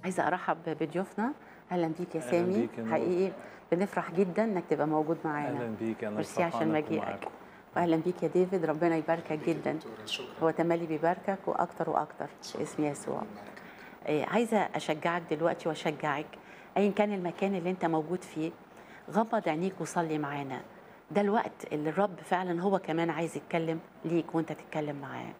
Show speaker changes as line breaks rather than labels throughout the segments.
عايزه ارحب بضيوفنا اهلا بيك يا
أهلاً
سامي
بيك يا نور.
حقيقي بنفرح جدا انك تبقى موجود معانا
اهلا بيك انا
ميرسي
فرحان
عشان
أكون
مجيئك
معاكم.
واهلا بيك يا ديفيد ربنا يباركك جدا
شكرا
هو تملي بيباركك واكتر واكتر باسم يسوع إيه، عايزه اشجعك دلوقتي واشجعك ايا كان المكان اللي انت موجود فيه غمض عينيك وصلي معانا ده الوقت اللي الرب فعلا هو كمان عايز يتكلم ليك وانت تتكلم معاه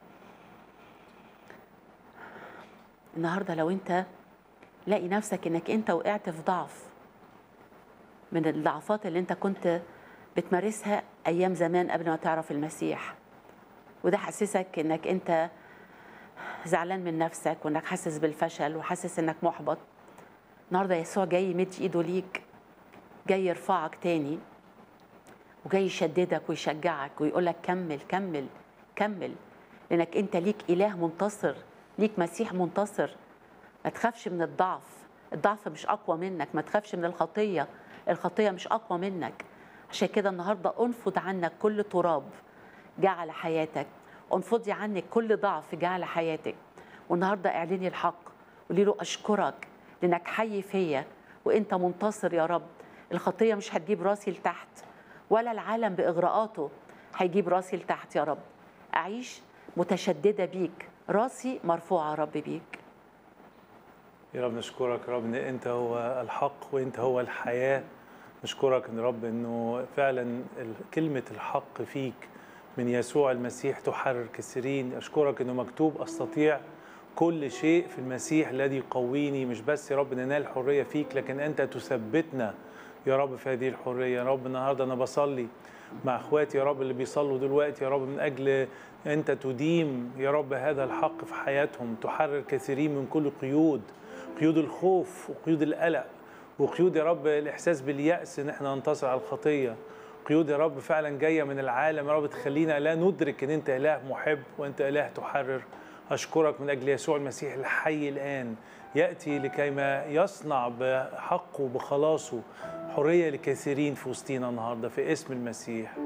النهارده لو انت لاقي نفسك انك انت وقعت في ضعف من الضعفات اللي انت كنت بتمارسها ايام زمان قبل ما تعرف المسيح وده حسسك انك انت زعلان من نفسك وانك حاسس بالفشل وحاسس انك محبط النهارده يسوع جاي يمد ايده ليك جاي يرفعك تاني وجاي يشددك ويشجعك ويقول لك كمل كمل كمل لانك انت ليك اله منتصر ليك مسيح منتصر ما تخافش من الضعف الضعف مش اقوى منك ما تخافش من الخطيه الخطيه مش اقوى منك عشان كده النهارده انفض عنك كل تراب جه على حياتك انفضي عنك كل ضعف جه على حياتك والنهارده اعلني الحق قولي له اشكرك لانك حي فيا وانت منتصر يا رب الخطيه مش هتجيب راسي لتحت ولا العالم باغراءاته هيجيب راسي لتحت يا رب اعيش متشدده بيك راسي مرفوعه يا رب بيك
يا رب نشكرك يا رب ان انت هو الحق وانت هو الحياه نشكرك ان رب انه فعلا ال- كلمه الحق فيك من يسوع المسيح تحرر كثيرين اشكرك انه مكتوب استطيع كل شيء في المسيح الذي يقويني مش بس يا رب ننال الحريه فيك لكن انت تثبتنا يا رب في هذه الحريه يا رب النهارده انا بصلي مع اخواتي يا رب اللي بيصلوا دلوقتي يا رب من اجل انت تديم يا رب هذا الحق في حياتهم تحرر كثيرين من كل قيود قيود الخوف وقيود القلق وقيود يا رب الاحساس بالياس ان احنا ننتصر على الخطيه قيود يا رب فعلا جايه من العالم يا رب تخلينا لا ندرك ان انت اله محب وانت اله تحرر اشكرك من اجل يسوع المسيح الحي الان ياتي لكيما يصنع بحقه وبخلاصه حريه لكثيرين في وسطينا النهارده في اسم المسيح